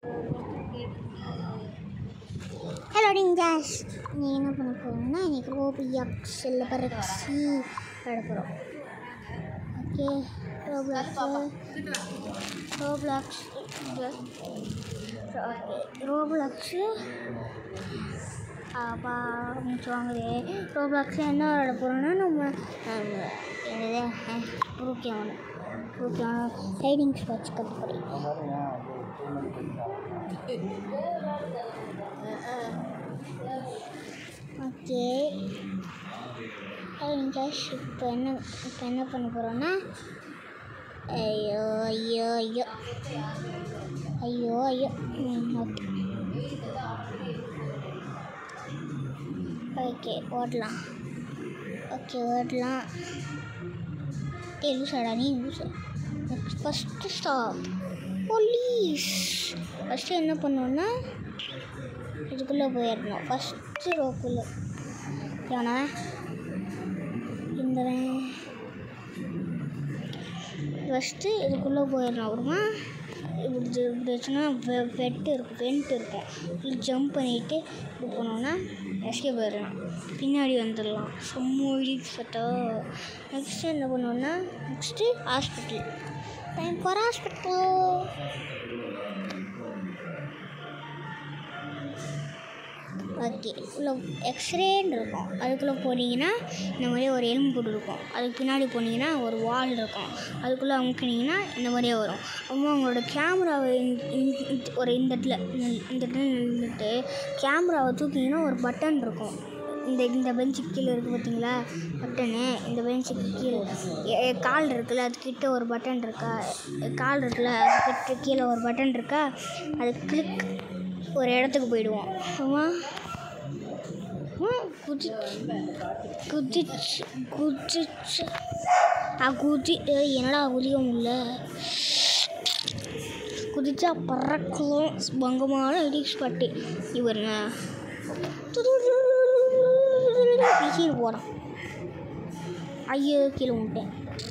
Hello ninjas நீ என்ன பண்ண போகிறோம்னா இன்றைக்கி ரோபியாக்ஸ் இல்லை பரக்ஸி விளையாட போகிறோம் ஓகே ரோப்ளாக்ஸு ரோப்ளாக்ஸ் ரோப்ளாக்ஸு ஆரம்பிச்சுவாங்களே ரோப்ளாக்ஸில் என்ன விளையாட போகிறோம்னா நம்ம நம்ம என்னது ப்ரூக்கியான் ப்ரூக்கியான் ஹைடிங் ஸ்பாட்ஸ் கற்றுப்படி ஓகே கேஷ் இப்போ என்ன இப்போ என்ன பண்ண போகிறோன்னா ஐயோ ஐயோ ஐயோ ஐயோ ஐயோ ம், ஓகே ஓகே ஓடலாம் ஓகே ஓடலாம் ஏ லூசாடா நீ லூசா ஃபஸ்ட்டு ஸ்டாப் போலீஸ் ஃபஸ்ட்டு என்ன பண்ணோன்னா இதுக்குள்ளே போயிடணும் ஃபஸ்ட்டு ரோக்குள்ளே ஏன்னா இந்த ஃபஸ்ட்டு இதுக்குள்ளே போயிடணும் அப்புறமா இப்படி இது- இப்படி வச்சுன்னா வெ வெட்டு இருக்கும் வெண்ட் இருக்கும் இப்படி ஜம்ப் பண்ணிட்டு இப்படி போனோம்னா எஸ்கேப் ஆயிடலாம் பின்னாடி வந்துடலாம் சும்மா சட்டோ நெக்ஸ்ட்டு என்ன பண்ணுவோம்னா next hospital time for hospital okay உள்ள எக்ஸ்ரேன்னு இருக்கும் அதுக்குள்ளே போனீங்கன்னா இந்த மாதிரி ஒரு எலும்பு கூடு இருக்கும் அதுக்கு பின்னாடி போனீங்கன்னா ஒரு வால் இருக்கும் அதுக்குள்ளே அமுக்குனீங்கன்னா இந்த மாதிரியே வரும் அம்மா உங்களோட கேமராவை இந்த- இந்த- இந்த- ஒரு இந்த இடத்துல இந்த- இந்த இடத்துல நின்றுட்டு கேமராவை தூக்கிங்கன்னா ஒரு பட்டன் இருக்கும் இந்த இந்த பெஞ்சுக்கு கீழே இருக்குது பார்த்தீங்களா பட்டனு இந்த பெஞ்சுக்கு கீழே எ- எ- கால் இருக்குல்ல அது கிட்ட ஒரு பட்டன் இருக்கா எ- கால் இருக்குல்ல அது கிட்ட கீழே ஒரு பட்டன் இருக்கா அது கிளிக் ஒரு இடத்துக்கு போயிடுவோம் ஆமா குதி குதிச்சு குதிச்சு ஆ குதி ஏய், என்னடா குதிக்க முடியல குதிச்சா பறக்கலாம் பங்கமான எடிக் ஸ்பாட்டு இவர் கீழே போகிறான் ஐயோ கீழே விட்டேன்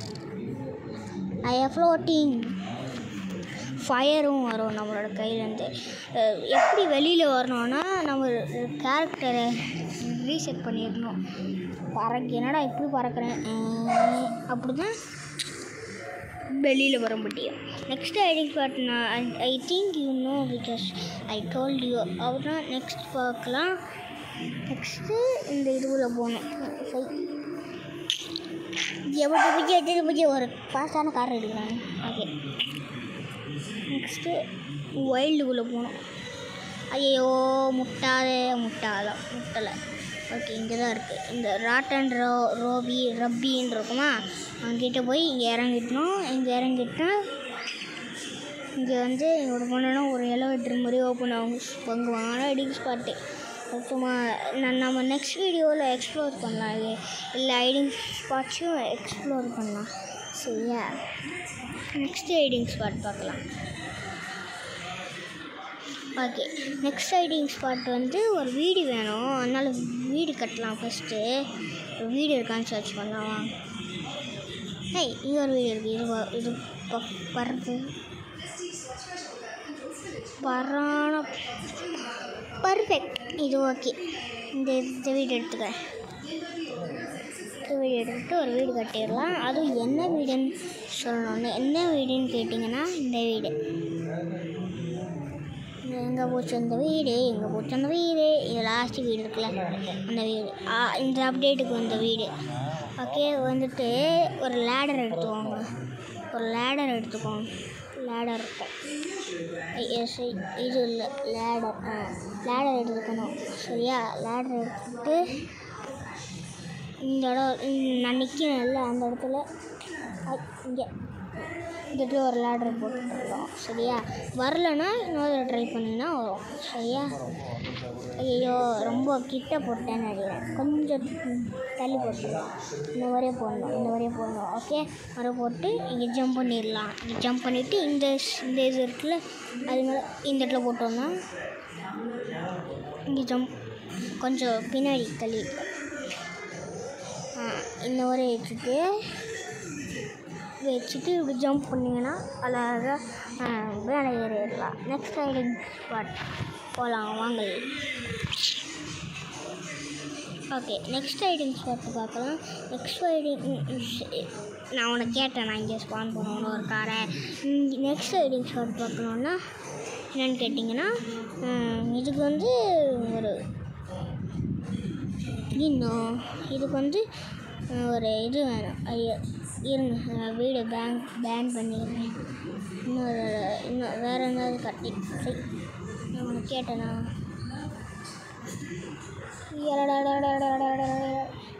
ஐ ஃப்ளோட்டிங் ஃபயரும் வரும் நம்மளோட கையிலேருந்து அஹ் எப்படி வெளியில் வரணும்னா நம்ம கேரக்டரை ரீசெட் பண்ணிடணும் பறக்க என்னடா இப்படி பறக்கிறேன் அப்படி தான் வெளியில் வர முடியும் நெக்ஸ்ட் ஐடி கார்டு நான் I think you know because I told you அப்புறம் நெக்ஸ்ட் பார்க்கலாம் நெக்ஸ்ட்டு இந்த இதுவில் போகணும் எப்படி பூஜை எட்டு பூஜை ஒரு ஃபாஸ்டான கார் எடுக்கிறாங்க ஓகே நெக்ஸ்ட்டு வைல்டுக்குள்ளே போகணும் ஐயோ முட்டாதே முட்டாத முட்டலை ஓகே இங்கே தான் இருக்குது இந்த ராட்டன் ரோ ரோபி ரப்பின்னு இருக்குமா அங்கிட்ட போய் இங்கே இறங்கிட்டணும் இங்கே இறங்கிட்டா இங்கே வந்து இங்கே பண்ணனா ஒரு எலவேட்டர் மாதிரி ஓப்பன் ஆகும் பங்குவான ஐடிங் ஸ்பாட்டு சும்மா நான் நம்ம நெக்ஸ்ட் வீடியோவில் எக்ஸ்ப்ளோர் பண்ணலாம் இது எல்லா ஐடிங் ஸ்பாட்ஸும் எக்ஸ்ப்ளோர் பண்ணலாம் சரியா நெக்ஸ்ட் ஐடிங் ஸ்பாட் பார்க்கலாம் ஓகே நெக்ஸ்ட் ஐடிங் ஸ்பாட் வந்து ஒரு வீடு வேணும் அதனால் வீடு கட்டலாம் ஃபஸ்ட்டு ஒரு வீடு இருக்கான்னு சர்ச் பண்ணலாம் வாங்க ஹேய் இங்கே ஒரு வீடு இருக்குது இது வ- இது ப- பறந்து பரான பர்ஃபெக்ட் இது ஓகே இந்த இந்த வீடு எடுத்துக்கிறேன் இந்த வீடு எடுத்துகிட்டு ஒரு வீடு கட்டிடலாம் அதுவும் என்ன வீடுன்னு சொல்லணும்னு என்ன வீடுன்னு கேட்டிங்கன்னா இந்த வீடு எங்கே போச்சு அந்த வீடு எங்கே போச்சு அந்த வீடு இது லாஸ்ட் வீடு இருக்குல்ல அந்த வீடு ஆ, இந்த அப்டேட்டுக்கு வந்த வீடு ஓகே வந்துட்டு ஒரு லேடர் எடுத்துக்கோங்க ஒரு லேடர் எடுத்துக்கோங்க லேடர் இருக்கும் எஸ் இது இல்லை லேடர் ஆ லேடர் எடுத்துக்கணும் சரியா லேடர் எடுத்துக்கிட்டு இந்த இடம் இந்த- நான் நிற்கிறேன்ல அந்த இடத்துல இங்கே இந்த இடத்துல ஒரு லேடர் போட்டுருக்கோம் சரியா வரலன்னா இன்னொரு ட்ரை பண்ணிங்கன்னா வரும் சரியா ஐயோ ரொம்ப கிட்ட போட்டேன்னு நினைக்கிறேன் கொஞ்சம் தள்ளி போட்டுருக்கோம் இந்த வரையே போடணும் இந்த வரையே போடணும் ஓகே வரை போட்டு இங்கே ஜம்ப் பண்ணிடலாம் இங்கே ஜம்ப் பண்ணிவிட்டு இந்த ஸ்- இந்த இது இருக்குல்ல அது மேலே இந்த இடத்துல போட்டோம்னா இங்கே ஜம்ப் கொஞ்சம் பின்னாடி தள்ளி ஆ, இந்த வரை வச்சுட்டு வச்சுட்டு இப்படி ஜம்ப் பண்ணிங்கன்னா அழகாக மேலே ஏறிடலாம் நெக்ஸ்ட் ரைடிங் ஸ்பாட் போகலாம் வாங்க ஓகே நெக்ஸ்ட் ரைடிங் ஸ்பாட் பார்க்கலாம் நெக்ஸ்ட் ரைடிங் நான் உனக்கு கேட்டேன் நான் இங்கே ஸ்பான் பண்ணணும் ஒரு காரை நெக்ஸ்ட் ரைடிங் ஸ்பாட் பார்க்கணுன்னா என்னென்னு கேட்டிங்கன்னா ம், இதுக்கு வந்து ஒரு இன்னும் இதுக்கு வந்து அஹ், ஒரு இது வேணும் ஐயோ இருங்க நான் வீடு பேன் பேன் பண்ணிடுறேன் இன்னொரு இன்னும் வேறு எதாவது கட்டி சரி நான் உனக்கு கேட்டேனா எடடடடடடடடட.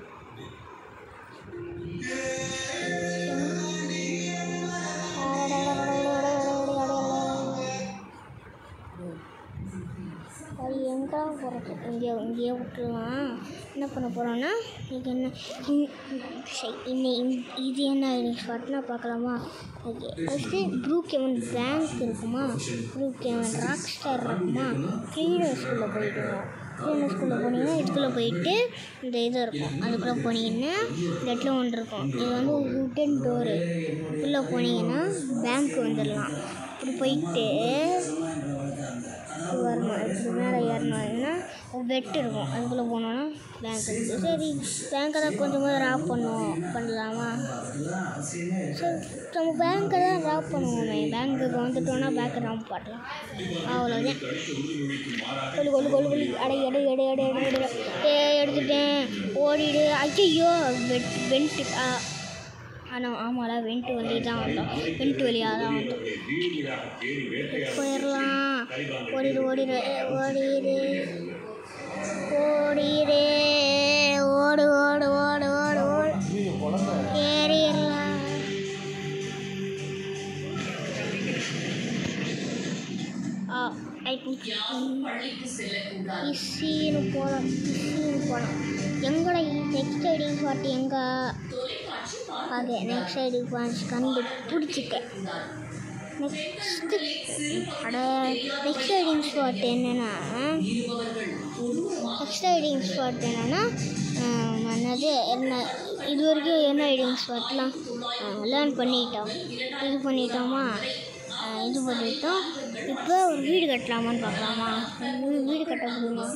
அது எங்கே போகிறது இங்கே இங்கேயே விட்டுருலாம் என்ன பண்ண போகிறோன்னா இது என்ன இன்- சரி, இன்னி இன்- இது என்ன ஐடிங் ஸ்பாட்னா பார்க்கலாமா okay first Brookhaven bank இருக்குமா ப்ரூ கெவன் ராக் ஸ்டார் இருக்குமா க்ளீனர்ஸ்குள்ளே போயிடுவோம் க்ளீனர்ஸ்குள்ளே போனீங்கன்னா இதுக்குள்ளே போயிட்டு இந்த இது இருக்கும் அதுக்குள்ளே போனீங்கன்னா இந்த இடத்துல ஒன்று இருக்கும் இது வந்து ஒரு வுட்டன் டோரு உள்ளே போனீங்கன்னா பேங்க் வந்துடலாம் இப்படி போயிட்டு இப்படி வரணும் இப்படி மேலே ஏறணும்னா வெட்டு இருக்கும் அதுக்குள்ளே போனோன்னா பேங்க் இருக்குது சரி பேங்க்கை தான் கொஞ்சமாக ராப் பண்ணுவோம் பண்ணலாமா சரி நம்ம பேங்க்கை தான் ராப் பண்ணுவோமே பேங்க்குக்கு வந்துட்டோன்னா பேங்க்கை ராப் பண்ணலாம் அவ்வளோதான் கொல்லு கொல்லு கொல்லு கொல்லு அடை எடை எடை எடை எடை எடை ஏ எடுத்துட்டேன் ஓடிடு ஐயோ வெட் வெண்ட்டு ஆனால் ஆமாடா வெண்ட்டு வழி தான் வந்தோம் வெண்ட்டு வழியாக தான் வந்தோம் போயிடலாம் ஓடிடு ஓடிடு ஓடிடு ஓடிடு ஓடு ஓடு ஓடு ஓடு ஓடு ஏறிடலாம் ஆ ஐ இசின்னு போகலாம் இசின்னு போகலாம் எங்கடா நெக்ஸ்ட் ஐடிங் ஸ்பாட் எங்கே ஓகே நெக்ஸ்ட் ஐடிங் ஸ்பாட் கண்டு பிடிச்சிட்டேன் நெக்ஸ்ட்டு அட நெக்ஸ்ட் ஐடிங் ஸ்பாட் என்னென்னா நெக்ஸ்ட் ஐடிங் ஸ்பாட் என்னென்னா என்னது என்ன இது வரைக்கும் என்ன ஐடிங் ஸ்பாட்லாம் லேர்ன் பண்ணிட்டோம் இது பண்ணிட்டோமா அஹ் இது பண்ணிட்டோம் இப்போ ஒரு வீடு கட்டலாமான்னு பார்க்கலாமா வீ- வீடு கட்ட முடியுமா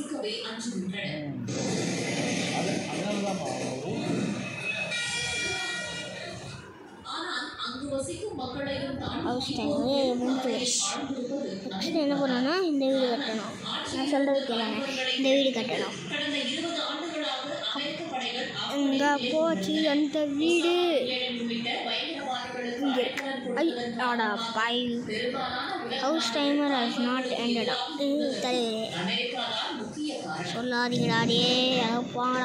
ஹவுஸ் டைம் முடிஞ்சு நெக்ஸ்ட் என்ன பண்ணணும்னா இந்த வீடு கட்டணும் நான் சொல்கிறது கேளுங்க இந்த வீடு கட்டணும் எங்கே போச்சு அந்த வீடு இங்கே இருக்கு ஐ ஆடா boy house timer has not எண்டடா தலைவரே சொல்லாதீங்கடா டே போங்கடா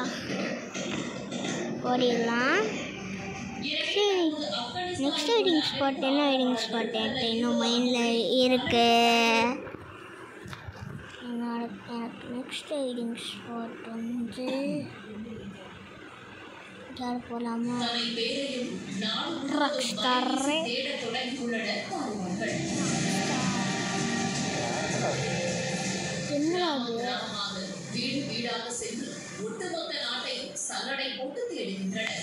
ஓடிடலாம் சரி நெக்ஸ்ட் ஐடிங் ஸ்பாட் என்ன ஐடிங் ஸ்பாட் என்கிட்ட இன்னும் மைண்டில் இருக்கு என்னோட எனக்கு நெக்ஸ்ட் ஐடிங் ஸ்பாட் வந்து யார் போகலாமா ட்ரக் ஸ்டாரு என்னடா அது வீடு வீடாக சென்று ஒட்டுமொத்த நாட்டையும் சல்லடை போட்டு தேடுகின்றனர்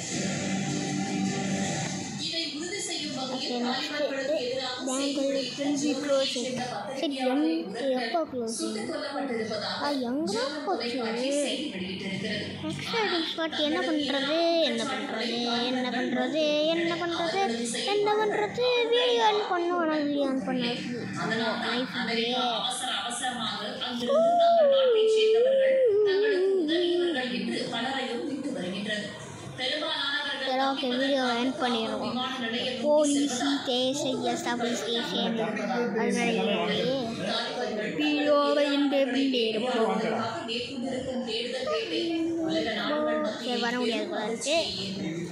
இதை உறுதி செய்யும் வகையில் தாலிபான்களுக்கு எதிராக பேங்கில் திரும்பி க்ளோஸ் சரி எங் எப்போ க்ளோஸ் கொல்லப்பட்டிருப்பதாக ஆ எங்கே போச்சு செய்தி வெளியிட்டிருக்கிறது நெக்ஸ்ட் ஐடிங் ஸ்பாட் என்ன பண்ணுறது என்ன பண்ணுறது என்ன பண்ணுறது என்ன பண்ணுறது என்ன பண்ணுறது வீடியோ ஆன் பண்ணும் ஆனால் வீடியோ ஆன் பண்ண லைஃப் இல்லையே அவசர அவசரமாக அங்கிருந்து தங்கள் நாட்டைச் சேர்ந்தவர்கள் தங்களுக்கு உதவியவர்கள் என்று பலரையும் விட்டு வருகின்றது பெரும்பாலானவர்கள் சரி ஓகே வீடியோ ஆன் பண்ணிடுவோம் விமான நிலையம் போலீஸ் ஸ்டேஷன் எஸ்டாபிள் ஸ்டேஷன் அது நடக்கிறது வீடியோவை இந்த எப்படி இருப்போம் மேற்கொண்டிருக்கும் தேடுதல் வேட்டை உலக நாடுகள் சரி வர முடியாது போல இருக்கு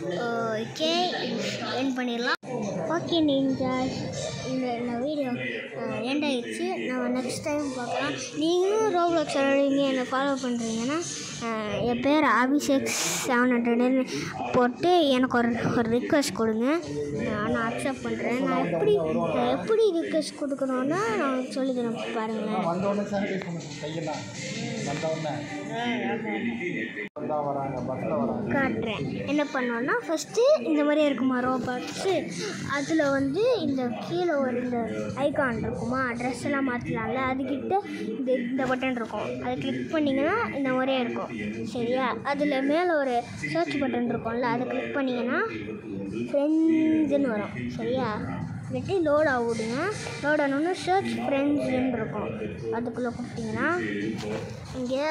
ஓகே என் பண்ணிடலாம் ஓகே நீங்கள் இந்த இந்த வீடியோ எண்ட் ஆயிடுச்சு நம்ம நெக்ஸ்ட் டைம் பார்க்கலாம் நீங்களும் ரோப்ளாக்ஸ் விளையாடுவீங்க என்னை ஃபாலோ பண்ணுறீங்கன்னா அஹ், என் பேர் அபிஷேக் செவன் ஹண்ட்ரட்னு போட்டு எனக்கு ஒரு ஒரு ரிக்வெஸ்ட் கொடுங்க நான் நான் அக்செப்ட் பண்ணுறேன் நான் எப்படி நான் எப்படி ரிக்வெஸ்ட் கொடுக்கணுன்னா நான் சொல்லித்தரேன் பாருங்களேன் வந்தோடனே சானிடைஸ் பண்ண கையெல்லாம் வந்தோடனே வந்தா வராங்க பஸ்ஸில் வராங்க காட்டுறேன் என்ன பண்ணோன்னா ஃபஸ்ட்டு இந்த மாதிரி இருக்குமா ரோபாட்ஸு அதில் வந்து இந்த கீழே ஒரு இந்த ஐகான் இருக்குமா ட்ரெஸ் எல்லாம் மாற்றலாம்ல அதுக்கிட்ட இந்த இந்த பட்டன் இருக்கும் அதை கிளிக் பண்ணிங்கன்னா இந்த மாதிரியே இருக்கும் சரியா அதில் மேலே ஒரு சர்ச் பட்டன் இருக்கும்ல அதை கிளிக் பண்ணிங்கன்னா ஃப்ரெண்ட்ஸுன்னு வரும் சரியா விட்டு லோட் ஆகுதுங்க லோட் ஆனோன்னு சர்ச் ஃப்ரெண்ட்ஸுன்னு இருக்கும் அதுக்குள்ளே கொடுத்தீங்கன்னா இங்கே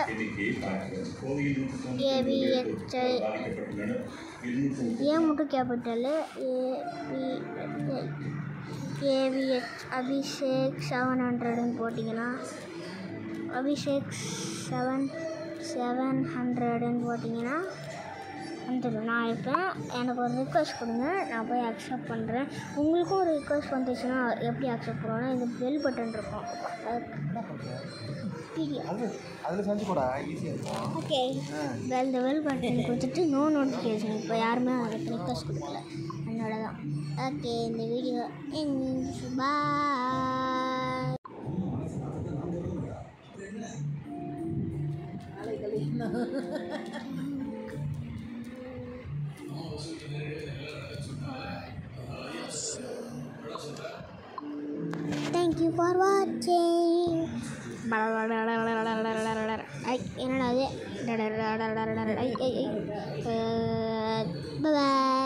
ஏபிஹெச்ஐ ஏ மட்டும் capital A B I A V H Abhishek seven ஹண்ட்ரடுன்னு போட்டிங்கன்னா அபிஷேக் செவன் செவன் ஹண்ட்ரடுன்னு போட்டிங்கன்னா வந்துடும் நான் இருப்பேன் எனக்கு ஒரு ரிக்வஸ்ட் கொடுங்க நான் போய் அக்செப்ட் பண்ணுறேன் உங்களுக்கும் ஒரு ரிக்வஸ்ட் வந்துச்சுன்னா எப்படி அக்செப்ட் பண்ணுவோன்னா இந்த பெல் பட்டன் இருக்கும் அது அதில் செஞ்சு கூட ஈஸியாக இருக்கும் ஓகே வெல் இந்த வெல் பட்டன் கொடுத்துட்டு நோ நோட்டிஃபிகேஷன் இப்போ யாருமே அதுக்கு ரிக்வஸ்ட் கொடுக்கல என்னோட தான் ஓகே இந்த video bye thank you for வாட்சிங் ஐ என்னடா அது ஐ ஐ ஐ பாய்